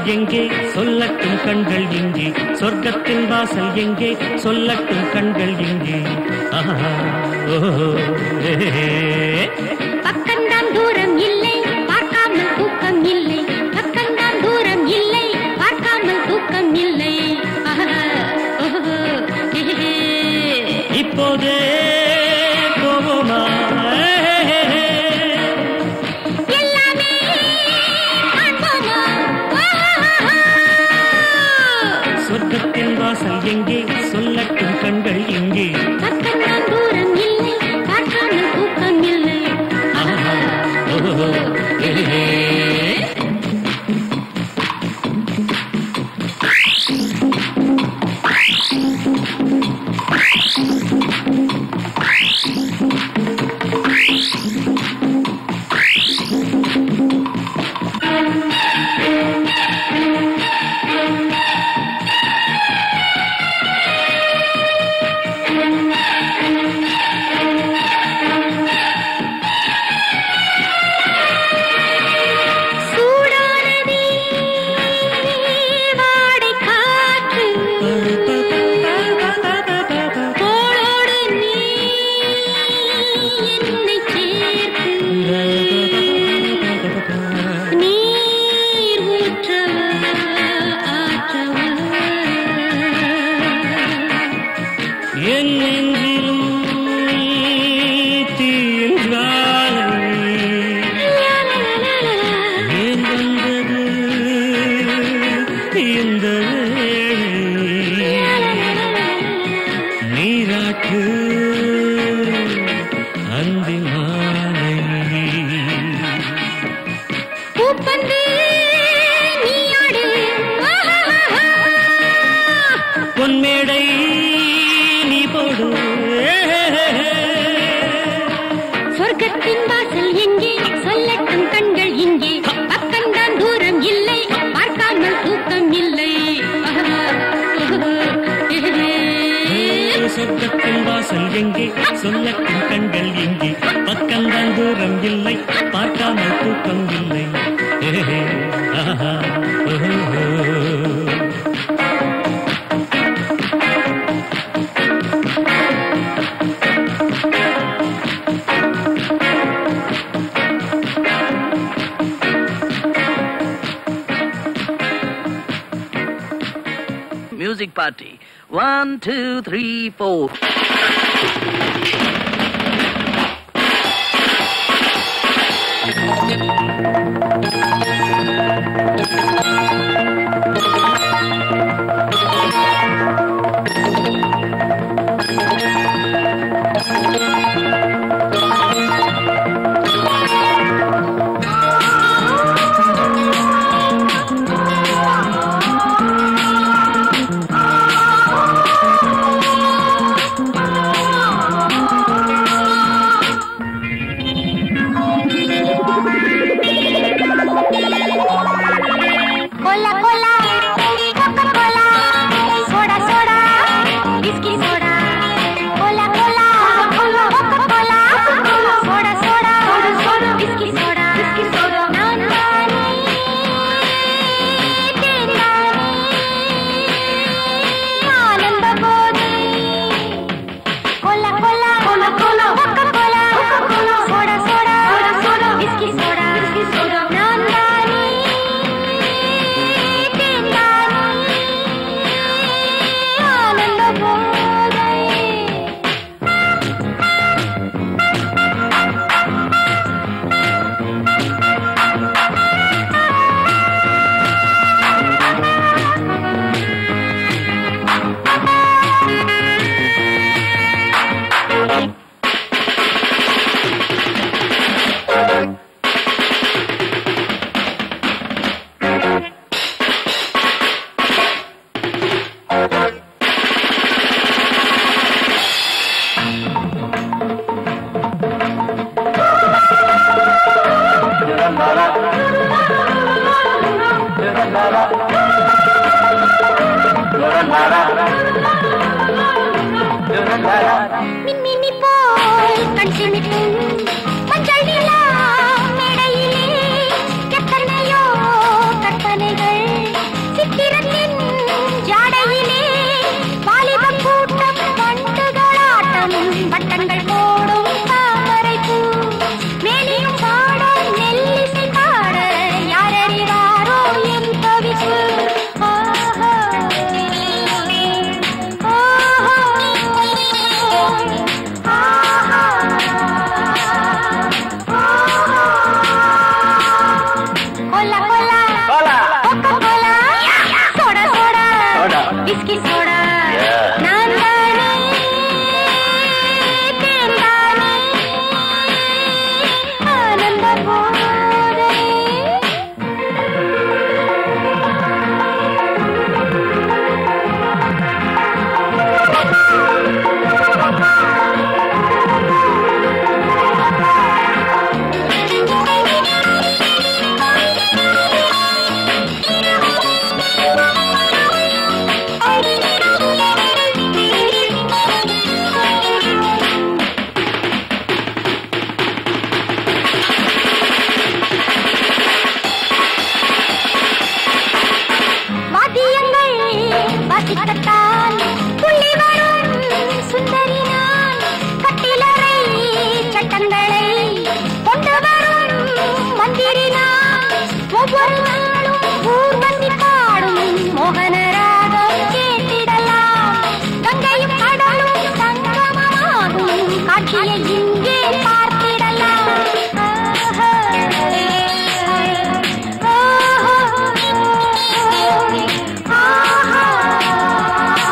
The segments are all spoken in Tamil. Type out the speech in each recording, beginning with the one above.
எங்கே சொல்லட்டும் கண்கள் எங்கே சொர்க்கத்தின் வாசல் எங்கே சொல்லட்டும் கண்கள் எங்கே ஆஹா, ஓஹோ, ஏ, பக்கம்தான் தூரம் இல்லை பார்க்காமல் தூக்கம் இல்லை பக்கம்தான் தூரம் இல்லை பார்க்காமல் தூக்கம் இல்லை ஆஹா, ஓஹோ, ஏஹே. இப்போதே போவோமா எல்லாமே காண்போமா? ஆஹா. சொர்க்கத்தின் வாசல் எங்கே சொல்லட்டும் கண்கள் எங்கே பக்கம்தான் தூரம் இல்லை பார்க்காமல் தூக்கம் இல்லை ஆஹா, ஓஹோ, ஏ, சூடானதே வாடை காற்று தோளோடு நீ என்னை சேர்த்து நீர் ஊற்றவா ஆற்றவா என் நெஞ்சிலும் தீயின் ஜுவாலை ஏன் வந்தது இந்த வேளை? நீராட்டு அந்தி மாலை பூப்பந்து நீயாடு பொன்மேடை நீ போடு சொர்க்கத்தின் வாசல் எங்கே சொல்லட்டும் கண்கள் இங்கே பக்கம்தான் தூரம் இல்லை பார்க்காமல் தூக்கம் இல்லை சொர்க்கத்தின் வாசல் எங்கே சொல்லட்டும் கண்கள் எங்கே பக்கம்தான் தூரம் இல்லை பார்க்காமல் தூக்கம் இல்லை ஏஹே, ஆஹா, ஓஹோ. Music party. One, two, three, four. Cola, cola, Coca-Cola, soda, soda, whisky, soda. Cola, cola, Coca-Cola, soda, soda, whisky, soda. நான் தானே, தேன்தானே, ஆனந்த போதை. Cola, cola, Coca-Cola, soda, soda, whisky, soda. நான் தானே ஆனந்த போதை மின்மினி போல் கண் சிமிட்டும் மஞ்சள் நிலா மேடையிலே எத்தனையோ கற்பனைகள் விஸ்கி சோடா Yeah. நான் தானே தேன் தானே ஆனந்த போதை வாத்தியங்கள் வாசிக்கத்தான் துள்ளி வரும் சுந்தரி நான் கட்டிலறை சட்டங்களை கொண்டு வரும் மந்திரி நான் ஒவ்வொரு நாளும் ஊர்வசி பாடும் மோகனராகம் கேட்டிடலாம் கங்கையும் கடலும் சங்கமமாகும் காட்சியை இங்கே பார்த்திடலாம் ஆஹா. ஆஹா. ஆஹா.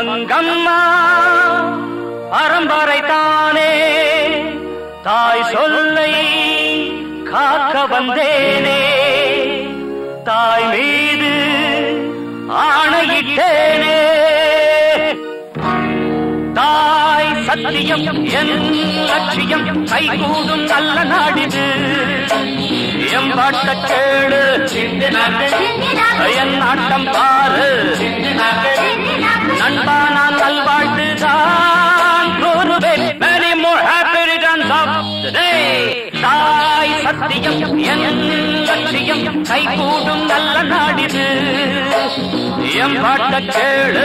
மங்கம்மா பரம்பரை தானே தாய் சொல்லை காக்க வந்தேனே தாய் மீது ஆணையிட்டேனே தாய் சத்தியம் என் லட்சியம் கைகூடும் நல்ல நாடிது எம்பாட்ட கேளு என் நாட்டம் பாரு நண்பா நான் நல்வாழ்த்து தான் கூறுவேன் many more happy returns of the day தாய் சத்தியம் என் லட்சியம் கைகூடும் நல்ல நாடிது எம்பாட்ட கேளு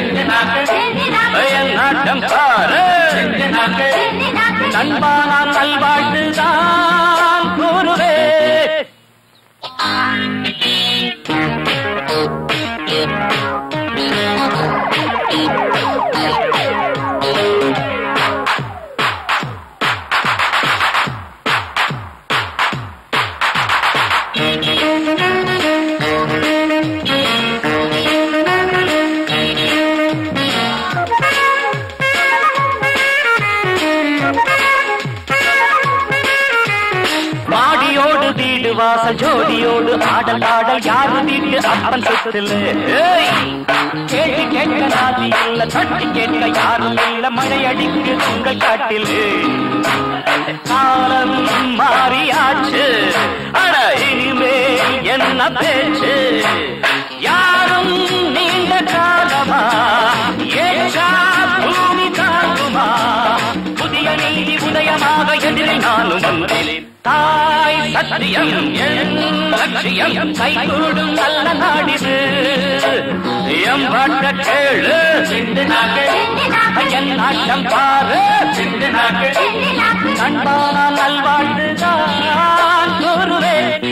என் நாட்டம் பாரு நண்பா நான் நல்வாழ்த்து தான் கூறுவேன் மாடியோடு வீடு வாசல் ஜோடியோடு ஆடல் ஆடல் யாரு வீட்டு அப்பன் சொத்துல ஏய்! கேள்வி கேட்க நாதி இல்ல தட்டி கேட்க யாரும் இல்ல மழை அடிக்கு உங்கள் காட்டில் காலம் மாறியாச்சு அட இனிமேல் என்ன பேச்சு யாரும் நீண்ட காலமா ஏற்றா பூமி தாங்குமா புதிய நீதி உதயமாக எதிரில் நானும் வந்தேன் தாய் சத்தியம் என் லட்சியம் கைகூடும் நல்ல நாடிது எம் பாட்ட கேளு என் நாட்டம் பாரு நண்பான நல்வாழ்வு தான் கூறுவேன்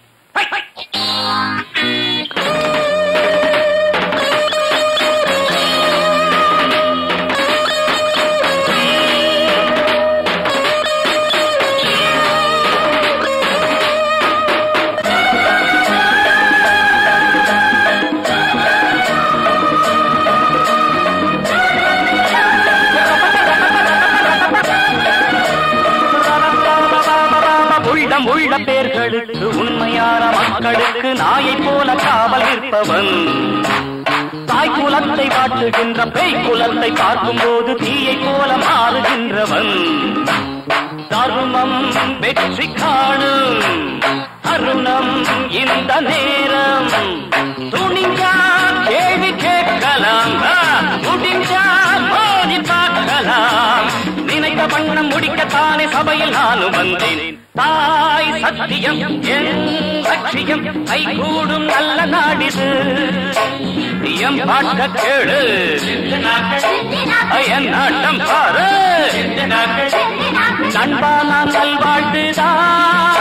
உள்ளம் உள்ள பேர்களுக்கு உண்மையான மக்களுக்கு நாயை போல காவல் இருப்பவன் தாய் குலத்தை வாட்டுகின்ற பேய் குலத்தை பார்க்கும் போது தீயை போல மாறுகின்றவன் தருமம் வெற்றி காணும் அருணம் இந்த நேரம் துணிஞ்சா கேள்வி கேட்கலாம் ஆ, முடிஞ்சா மோதி பார்க்கலாம் நினைத்த வண்ணம் முடிக்கத்தானே சபையில் நானும் வந்தேன் தாய் சத்தியம் என் லட்சியம் கைகூடும் நல்ல நாடிது எம் பாட்ட கேளு என் நாட்டம் பாரு நண்பா நான் நல்வாழ்த்துதான்